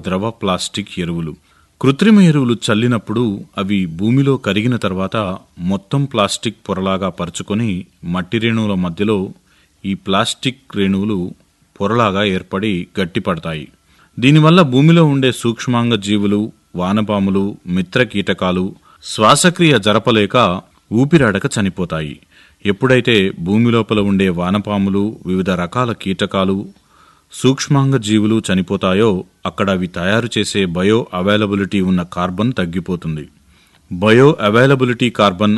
ద్రవ ప్లాస్టిక్ ఎరువులు కృత్రిమ ఎరువులు చల్లినప్పుడు అవి భూమిలో కరిగిన తర్వాత మొత్తం ప్లాస్టిక్ పొరలాగా పరుచుకొని మట్టి రేణువుల మధ్యలో ఈ ప్లాస్టిక్ రేణువులు పొరలాగా ఏర్పడి గట్టిపడతాయి దీనివల్ల భూమిలో ఉండే సూక్ష్మాంగ జీవులు వానపాములు మిత్ర కీటకాలు శ్వాసక్రియ జరపలేక ఊపిరాడక చనిపోతాయి ఎప్పుడైతే భూమి లోపల ఉండే వానపాములు వివిధ రకాల కీటకాలు సూక్ష్మాంగ జీవులు చనిపోతాయో అక్కడ అవి తయారు చేసే బయో అవైలబిలిటీ ఉన్న కార్బన్ తగ్గిపోతుంది బయో అవైలబిలిటీ కార్బన్